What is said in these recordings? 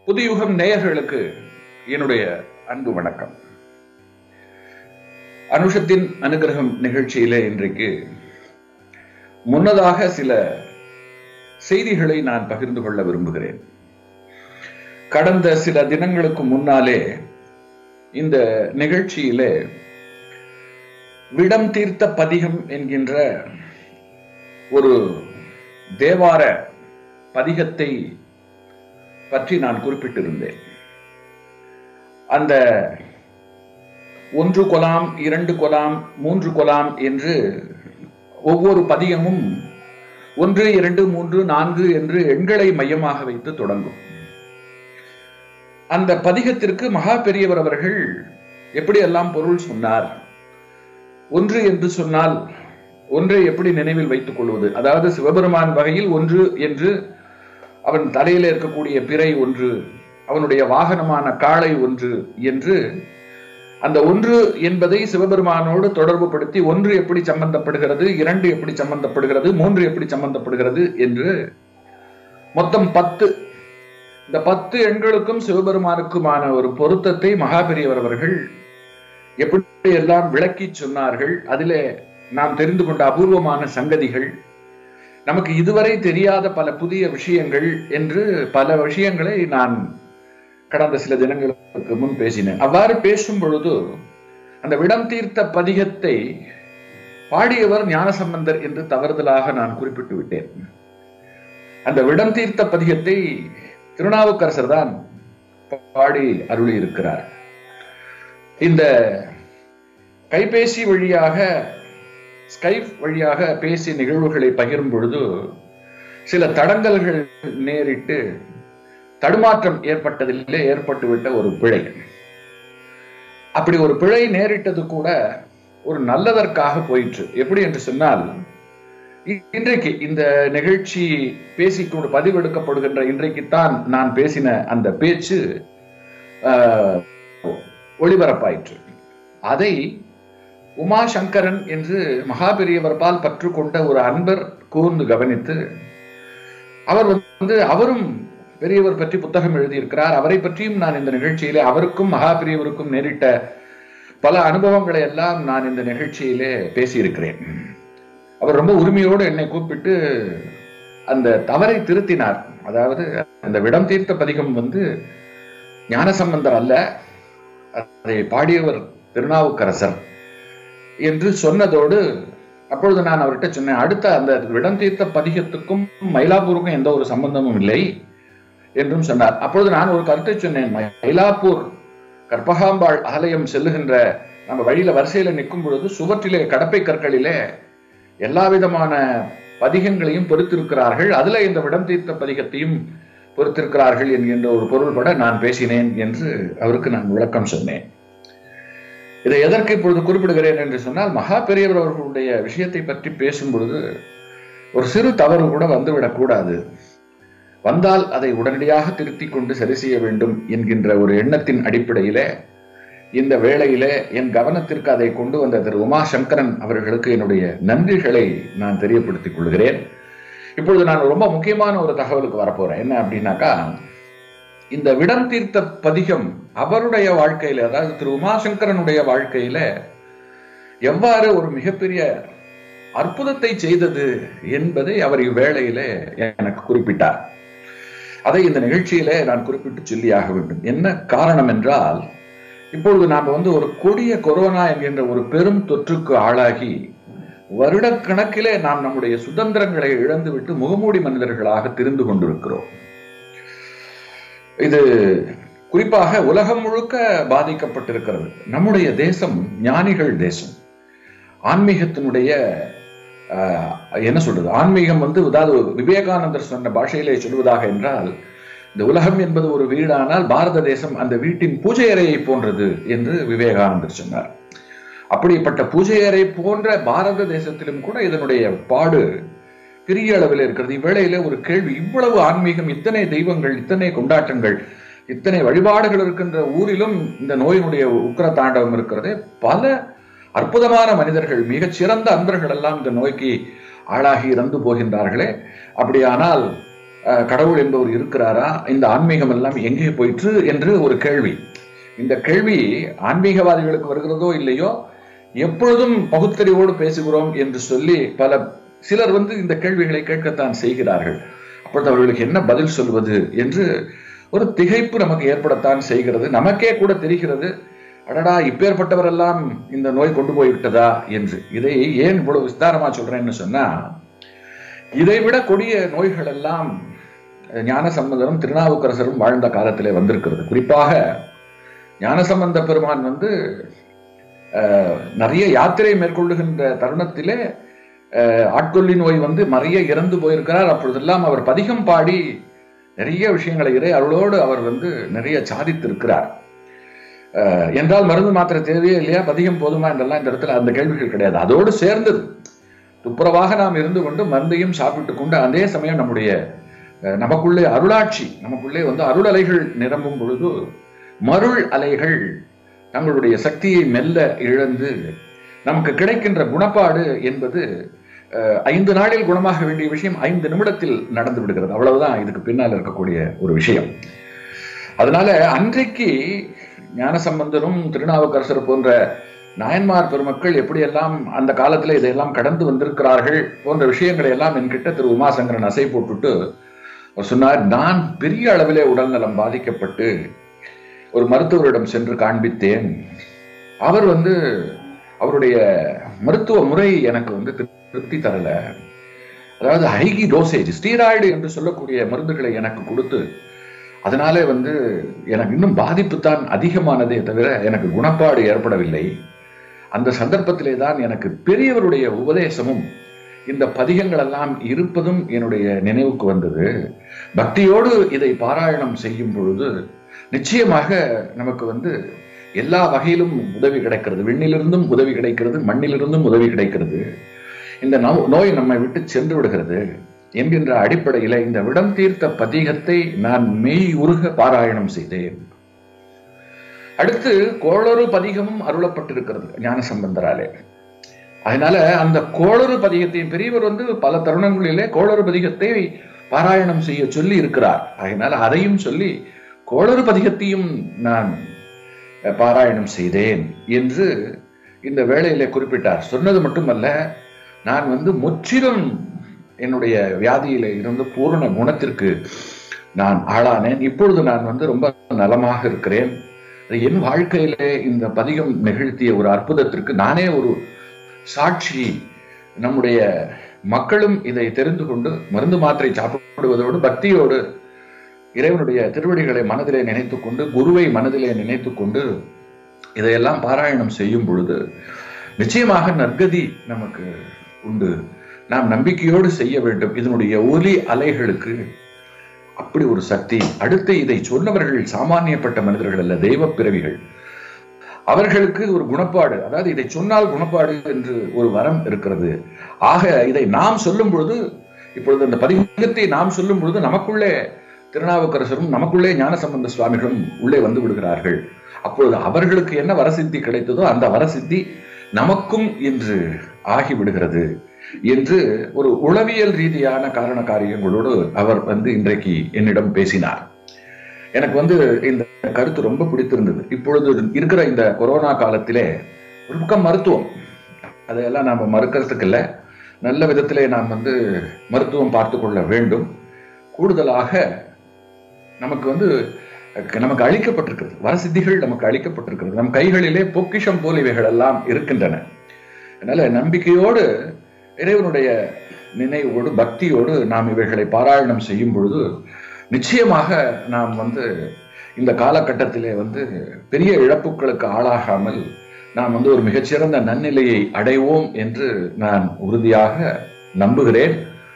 புதுயுகம் நேயர்களுக்கு என்னுடைய அன்பு வணக்கம் அனுஷத்தின் அனுகிரகம் நிகழ்ச்சியிலே இன்றைக்கு முன்னதாக சில செய்திகளை நான் பகிர்ந்து கொள்ள விரும்புகிறேன் கடந்த சில தினங்களுக்கு முன்னாலே இந்த நிகழ்ச்சியிலே விடம் தீர்த்த பதிகம் என்கின்ற ஒரு தேவார பதிகத்தை பற்றி நான் குறிப்பிட்டிருந்தேன் அந்த ஒன்று கொலாம் இரண்டு கொலாம் மூன்று கொலாம் என்று ஒவ்வொரு பதிகமும் ஒன்று இரண்டு மூன்று நான்கு என்று எண்களை மையமாக வைத்து தொடங்கும் அந்த பதிகத்திற்கு மகா பெரியவர் அவர்கள் எப்படியெல்லாம் பொருள் சொன்னார் ஒன்று என்று சொன்னால் ஒன்றை எப்படி நினைவில் வைத்துக் கொள்வது அதாவது சிவபெருமான் வகையில் ஒன்று என்று அவன் தலையில் இருக்கக்கூடிய பிறை ஒன்று அவனுடைய வாகனமான காளை ஒன்று என்று அந்த ஒன்று என்பதை சிவபெருமானோடு தொடர்பு படுத்தி ஒன்று எப்படி சம்பந்தப்படுகிறது இரண்டு எப்படி சம்பந்தப்படுகிறது மூன்று எப்படி சம்பந்தப்படுகிறது என்று மொத்தம் பத்து இந்த பத்து எண்களுக்கும் சிவபெருமானுக்குமான ஒரு பொருத்தத்தை மகாபெரியவர் அவர்கள் எப்படி எல்லாம் விளக்கி சொன்னார்கள் அதிலே நாம் தெரிந்து கொண்ட அபூர்வமான சங்கதிகள் நமக்கு இதுவரை தெரியாத பல புதிய விஷயங்கள் என்று பல விஷயங்களை நான் கடந்த சில தினங்களுக்கு முன் பேசினேன் அவ்வாறு பேசும் பொழுது அந்த விடம் தீர்த்த பதிகத்தை பாடியவர் ஞானசம்பந்தர் என்று தவறுதலாக நான் குறிப்பிட்டு விட்டேன் அந்த விடம் தீர்த்த பதிகத்தை திருநாவுக்கரசர் தான் பாடி அருளி இருக்கிறார் இந்த கைபேசி வழியாக ஸ்கைப் வழியாக பேசி நிகழ்வுகளை பகிரும் பொழுது சில தடங்கல்கள் நேரிட்டு தடுமாற்றம் ஏற்பட்டதிலே ஏற்பட்டுவிட்ட ஒரு பிழை அப்படி ஒரு பிழை நேரிட்டது கூட ஒரு நல்லதற்காக போயிற்று எப்படி என்று சொன்னால் இன்றைக்கு இந்த நிகழ்ச்சி பேசிக்கொண்டு பதிவெடுக்கப்படுகின்ற இன்றைக்குத்தான் நான் பேசின அந்த பேச்சு ஒளிபரப்பாயிற்று அதை உமாசங்கரன் என்று மகாபெரியவர் பால் பற்று கொண்ட ஒரு அன்பர் கூர்ந்து கவனித்து அவர் வந்து அவரும் பெரியவர் பற்றி புத்தகம் எழுதியிருக்கிறார் அவரை பற்றியும் நான் இந்த நிகழ்ச்சியிலே அவருக்கும் மகா பெரியவருக்கும் நேரிட்ட பல அனுபவங்களை எல்லாம் நான் இந்த நிகழ்ச்சியிலே பேசியிருக்கிறேன் அவர் ரொம்ப உரிமையோடு என்னை கூப்பிட்டு அந்த தவறை திருத்தினார் அதாவது அந்த விடம் தீர்த்த பதிகம் வந்து ஞானசம்பந்தர் அல்ல அதை பாடியவர் திருநாவுக்கரசர் என்று சொன்னதோடு அப்பொழுது நான் அவர்கிட்ட சொன்னேன் அடுத்த அந்த விடம் தீர்த்த பதிகத்துக்கும் மயிலாப்பூருக்கும் எந்த ஒரு சம்பந்தமும் இல்லை என்றும் சொன்னார் அப்பொழுது நான் ஒரு கருத்தை சொன்னேன் மயிலாப்பூர் கற்பகாம்பாள் ஆலயம் செல்லுகின்ற நம்ம வழியில வரிசையில நிற்கும் பொழுது சுவற்றிலே கடப்பை கற்களிலே எல்லா விதமான பதிகங்களையும் பொறுத்திருக்கிறார்கள் அதுல இந்த விடம் தீர்த்த பதிகத்தையும் பொறுத்திருக்கிறார்கள் என்கின்ற ஒரு பொருள்பட நான் பேசினேன் என்று அவருக்கு நான் விளக்கம் சொன்னேன் இதை எதற்கு இப்பொழுது குறிப்பிடுகிறேன் என்று சொன்னால் மகா பெரியவர் அவர்களுடைய விஷயத்தை பற்றி பேசும் பொழுது ஒரு சிறு தவறு கூட வந்துவிடக் கூடாது வந்தால் அதை உடனடியாக திருத்திக் கொண்டு சரி செய்ய வேண்டும் என்கின்ற ஒரு எண்ணத்தின் அடிப்படையில இந்த வேளையில என் கவனத்திற்கு அதை கொண்டு வந்த திரு உமாசங்கரன் அவர்களுக்கு என்னுடைய நன்றிகளை நான் தெரியப்படுத்திக் கொள்கிறேன் இப்பொழுது நான் ரொம்ப முக்கியமான ஒரு தகவலுக்கு வரப்போறேன் என்ன அப்படின்னாக்கா இந்த விடம் தீர்த்த பதிகம் அவருடைய வாழ்க்கையில அதாவது திரு உமாசங்கரனுடைய வாழ்க்கையில எவ்வாறு ஒரு மிகப்பெரிய அற்புதத்தை செய்தது என்பதை அவர் இவ்வேளையில எனக்கு குறிப்பிட்டார் அதை இந்த நிகழ்ச்சியில நான் குறிப்பிட்டு சொல்லியாக வேண்டும் என்ன காரணம் என்றால் இப்பொழுது நாம் வந்து ஒரு கொடிய கொரோனா என்கின்ற ஒரு பெரும் தொற்றுக்கு ஆளாகி வருடக்கணக்கிலே நாம் நம்முடைய சுதந்திரங்களை இழந்துவிட்டு முகமூடி மனிதர்களாக திரிந்து கொண்டிருக்கிறோம் இது குறிப்பாக உலகம் முழுக்க பாதிக்கப்பட்டிருக்கிறது நம்முடைய தேசம் ஞானிகள் தேசம் ஆன்மீகத்தினுடைய என்ன சொல்றது ஆன்மீகம் வந்து அதாவது விவேகானந்தர் சொன்ன பாஷையிலே சொல்வதாக என்றால் இந்த உலகம் என்பது ஒரு வீடானால் பாரத தேசம் அந்த வீட்டின் பூஜை அறையை போன்றது என்று விவேகானந்தர் சொன்னார் அப்படிப்பட்ட பூஜை அறை போன்ற பாரத தேசத்திலும் கூட இதனுடைய பாடு பெரிய அளவில் இருக்கிறது இவ்வேளையில ஒரு கேள்வி இவ்வளவு ஆன்மீகம் இத்தனை தெய்வங்கள் இத்தனை கொண்டாட்டங்கள் இத்தனை வழிபாடுகள் இருக்கின்ற ஊரிலும் இந்த நோயினுடைய உக்கர தாண்டவம் இருக்கிறதே பல அற்புதமான மனிதர்கள் மிகச் சிறந்த அன்பர்கள் எல்லாம் இந்த நோய்க்கு ஆளாகி இறந்து போகின்றார்களே அப்படியானால் அஹ், கடவுள் என்பவர் இருக்கிறாரா இந்த ஆன்மீகம் எல்லாம் எங்கே போயிற்று என்று ஒரு கேள்வி இந்த கேள்வி ஆன்மீகவாதிகளுக்கு வருகிறதோ இல்லையோ எப்பொழுதும் பகுத்தறிவோடு பேசுகிறோம் என்று சொல்லி பல சிலர் வந்து இந்த கேள்விகளை கேட்கத்தான் செய்கிறார்கள் அப்பொழுது அவர்களுக்கு என்ன பதில் சொல்வது என்று ஒரு திகைப்பு நமக்கு ஏற்படத்தான் செய்கிறது நமக்கே கூட தெரிகிறது அடடா இப்பேற்பட்டவரெல்லாம் இந்த நோய் கொண்டு போய்விட்டதா என்று இதை ஏன் இவ்வளவு விஸ்தாரமா சொல்றேன்னு சொன்னா இதைவிட கொடிய நோய்கள் எல்லாம் ஞானசம்பந்தரும் திருநாவுக்கரசரும் வாழ்ந்த காலத்திலே வந்திருக்கிறது குறிப்பாக ஞானசம்பந்த பெருமான் வந்து அஹ், நிறைய யாத்திரை மேற்கொள்ளுகின்ற தருணத்திலே அஹ், ஆட்கொல்லி நோய் வந்து நிறைய இறந்து போயிருக்கிறார் அப்பொழுதெல்லாம் அவர் பதிகம் பாடி நிறைய விஷயங்களை இறை அருளோடு அவர் வந்து நிறைய சாதித்திருக்கிறார் அஹ், என்றால் மருந்து மாத்திரை தேவையே இல்லையா பதிகம் போதுமா என்றெல்லாம் இந்த இடத்துல அந்த கேள்விகள் கிடையாது அதோடு சேர்ந்தது துப்புரவாக நாம் இருந்து கொண்டு மருந்தையும் சாப்பிட்டு கொண்டு அதே சமயம் நம்முடைய அஹ், நமக்குள்ளே அருளாட்சி நமக்குள்ளே வந்து அருள் அலைகள் நிரம்பும் பொழுது மருள் அலைகள் தங்களுடைய சக்தியை மெல்ல இழந்து நமக்கு கிடைக்கின்ற குணப்பாடு என்பது அஹ், ஐந்து நாளில் குணமாக வேண்டிய விஷயம் ஐந்து நிமிடத்தில் நடந்து விடுகிறது அவ்வளவுதான் இதுக்கு பின்னால் இருக்கக்கூடிய ஒரு விஷயம் அதனால அன்றைக்கு ஞானசம்பந்தரும் திருநாவுக்கரசர் போன்ற நாயன்மார் பெருமக்கள் எப்படியெல்லாம் அந்த காலத்துல இதையெல்லாம் கடந்து வந்திருக்கிறார்கள் போன்ற விஷயங்களை எல்லாம் என்கிட்ட திரு உமாசங்கரன் அசை போட்டுட்டு அவர் சொன்னார் நான் பெரிய அளவிலே உடல்நலம் பாதிக்கப்பட்டு ஒரு மருத்துவரிடம் சென்று காண்பித்தேன் அவர் வந்து அவருடைய மருத்துவ முறை எனக்கு வந்து திருப்தி தரல அதாவது ஹைகி டோசேஜ் ஸ்டீராய்டு என்று சொல்லக்கூடிய மருந்துகளை எனக்கு கொடுத்து அதனாலே வந்து எனக்கு இன்னும் பாதிப்பு தான் அதிகமானதே தவிர எனக்கு குணப்பாடு ஏற்படவில்லை அந்த சந்தர்ப்பத்திலே தான் எனக்கு பெரியவருடைய உபதேசமும் இந்த பதிகங்கள் எல்லாம் இருப்பதும் என்னுடைய நினைவுக்கு வந்தது பக்தியோடு இதை பாராயணம் செய்யும் பொழுது நிச்சயமாக நமக்கு வந்து எல்லா வகையிலும் உதவி கிடைக்கிறது விண்ணிலிருந்தும் உதவி கிடைக்கிறது மண்ணிலிருந்தும் உதவி கிடைக்கிறது இந்த நோ- நோய் நம்மை விட்டு சென்று விடுகிறது என்கின்ற அடிப்படையில இந்த விடம் தீர்த்த பதிகத்தை நான் மெய் உருக பாராயணம் செய்தேன் அடுத்து கோளறு பதிகமும் அருளப்பட்டிருக்கிறது ஞான சம்பந்தராலே அதனால அந்த கோளறு பதிகத்தையும் பெரியவர் வந்து பல தருணங்களிலே கோளறு பதிகத்தை பாராயணம் செய்ய சொல்லி இருக்கிறார் அதனால அதையும் சொல்லி கோளறு பதிகத்தையும் நான் அஹ், பாராயணம் செய்தேன் என்று இந்த வேளையிலே குறிப்பிட்டார் சொன்னது மட்டுமல்ல நான் வந்து முற்றிலும் என்னுடைய வியாதியில இருந்து பூரண குணத்திற்கு நான் ஆளானேன் இப்பொழுது நான் வந்து ரொம்ப நலமாக இருக்கிறேன் அது என் வாழ்க்கையிலே இந்த பதிகம் நிகழ்த்திய ஒரு அற்புதத்திற்கு நானே ஒரு சாட்சி நம்முடைய மக்களும் இதை தெரிந்து கொண்டு மருந்து மாத்திரை சாப்பிடுவதோடு பக்தியோடு இறைவனுடைய திருவடிகளை மனதிலே நினைத்துக் கொண்டு குருவை மனதிலே நினைத்துக் கொண்டு இதையெல்லாம் பாராயணம் செய்யும் பொழுது நிச்சயமாக நற்கதி நமக்கு உண்டு நாம் நம்பிக்கையோடு செய்ய வேண்டும் இதனுடைய ஒலி அலைகளுக்கு அப்படி ஒரு சக்தி அடுத்து இதை சொன்னவர்கள் சாமானியப்பட்ட மனிதர்கள் அல்ல தெய்வ பிறவிகள் அவர்களுக்கு ஒரு குணப்பாடு அதாவது இதை சொன்னால் குணப்பாடு என்று ஒரு வரம் இருக்கிறது ஆக இதை நாம் சொல்லும் பொழுது இப்பொழுது அந்த பதிகத்தை நாம் சொல்லும் பொழுது நமக்குள்ளே திருநாவுக்கரசரும் நமக்குள்ளே ஞானசம்பந்த சுவாமிகளும் உள்ளே வந்து விடுகிறார்கள் அப்பொழுது அவர்களுக்கு என்ன வரசித்தி கிடைத்ததோ அந்த வரசித்தி நமக்கும் இன்று ஆகிவிடுகிறது என்று ஒரு உளவியல் ரீதியான காரண காரியங்களோடு அவர் வந்து இன்றைக்கு என்னிடம் பேசினார் எனக்கு வந்து இந்த கருத்து ரொம்ப பிடித்திருந்தது இப்பொழுது இருக்கிற இந்த கொரோனா காலத்திலே ஒரு பக்கம் மருத்துவம் அதையெல்லாம் நாம மறுக்கிறதுக்கு இல்லை நல்ல விதத்திலே நாம் வந்து மருத்துவம் பார்த்து கொள்ள வேண்டும் கூடுதலாக நமக்கு வந்து அஹ், நமக்கு அளிக்கப்பட்டிருக்கிறது வரசித்திகள் நமக்கு அளிக்கப்பட்டிருக்கிறது நம் கைகளிலே பொக்கிஷம் போல் இவைகள் எல்லாம் இருக்கின்றன அதனால நம்பிக்கையோடு இறைவனுடைய நினைவோடு பக்தியோடு நாம் இவைகளை பாராயணம் செய்யும் பொழுது நிச்சயமாக நாம் வந்து இந்த காலகட்டத்திலே வந்து பெரிய இழப்புகளுக்கு ஆளாகாமல் நாம் வந்து ஒரு மிகச்சிறந்த நன்னிலையை அடைவோம் என்று நான் உறுதியாக நம்புகிறேன்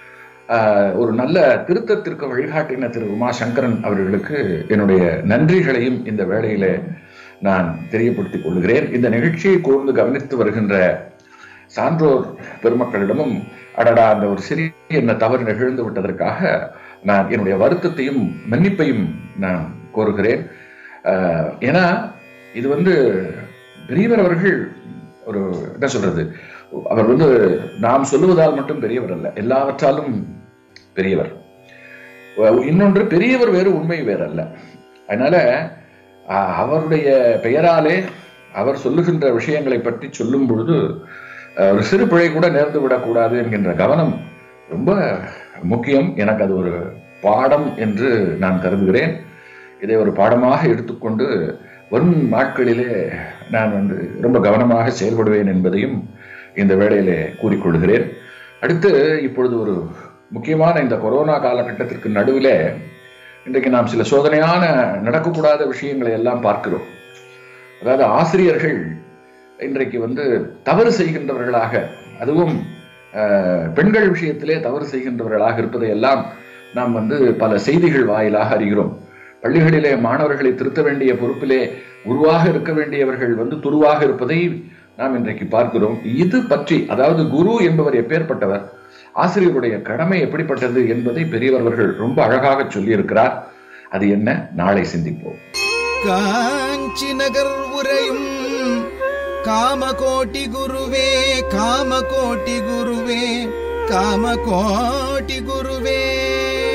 ஆஹ், ஒரு நல்ல திருத்தத்திற்கு வழிகாட்டின திரு உமாசங்கரன் அவர்களுக்கு என்னுடைய நன்றிகளையும் இந்த வேளையிலே நான் தெரியப்படுத்திக் கொள்கிறேன் இந்த நிகழ்ச்சியை கூர்ந்து கவனித்து வருகின்ற சான்றோர் பெருமக்களிடமும் அடடா அந்த ஒரு சிறிய என்ன தவறு நிகழ்ந்து விட்டதற்காக நான் என்னுடைய வருத்தத்தையும் மன்னிப்பையும் நான் கோருகிறேன் ஆஹ், ஏன்னா இது வந்து பெரியவர் அவர்கள் ஒரு என்ன சொல்றது அவர் வந்து நாம் சொல்லுவதால் மட்டும் பெரியவர் அல்ல எல்லாவற்றாலும் பெரியவர் அஹ் இன்னொன்று பெரியவர் வேறு உண்மை வேறல்ல அதனால அஹ், அவருடைய பெயராலே அவர் சொல்லுகின்ற விஷயங்களை பற்றி சொல்லும் பொழுது அஹ், ஒரு சிறு பிழை கூட நேர்ந்து விடக்கூடாது என்கின்ற கவனம் ரொம்ப முக்கியம் எனக்கு அது ஒரு பாடம் என்று நான் கருதுகிறேன் இதை ஒரு பாடமாக எடுத்துக்கொண்டு வரும் நாட்களிலே நான் வந்து ரொம்ப கவனமாக செயல்படுவேன் என்பதையும் இந்த வேளையிலே கூறிக்கொள்கிறேன் அடுத்து இப்பொழுது ஒரு முக்கியமான இந்த கொரோனா காலகட்டத்திற்கு நடுவிலே இன்றைக்கு நாம் சில சோதனையான நடக்கக்கூடாத விஷயங்களை எல்லாம் பார்க்கிறோம் அதாவது ஆசிரியர்கள் இன்றைக்கு வந்து தவறு செய்கின்றவர்களாக அதுவும் அஹ், பெண்கள் விஷயத்திலே தவறு செய்கின்றவர்களாக இருப்பதை எல்லாம் நாம் வந்து பல செய்திகள் வாயிலாக அறிகிறோம் பள்ளிகளிலே மாணவர்களை திருத்த வேண்டிய பொறுப்பிலே குருவாக இருக்க வேண்டியவர்கள் வந்து துருவாக இருப்பதை நாம் இன்றைக்கு பார்க்கிறோம் இது பற்றி அதாவது குரு என்பவர் எப்பேற்பட்டவர் ஆசிரியருடைய கடமை எப்படிப்பட்டது என்பதை பெரியவர்கள் ரொம்ப அழகாக சொல்லியிருக்கிறார் அது என்ன நாளை சிந்திப்போம் காஞ்சி நகர் உரையும் காமகோட்டி குருவே காமகோட்டி குருவே காமகோட்டி குருவே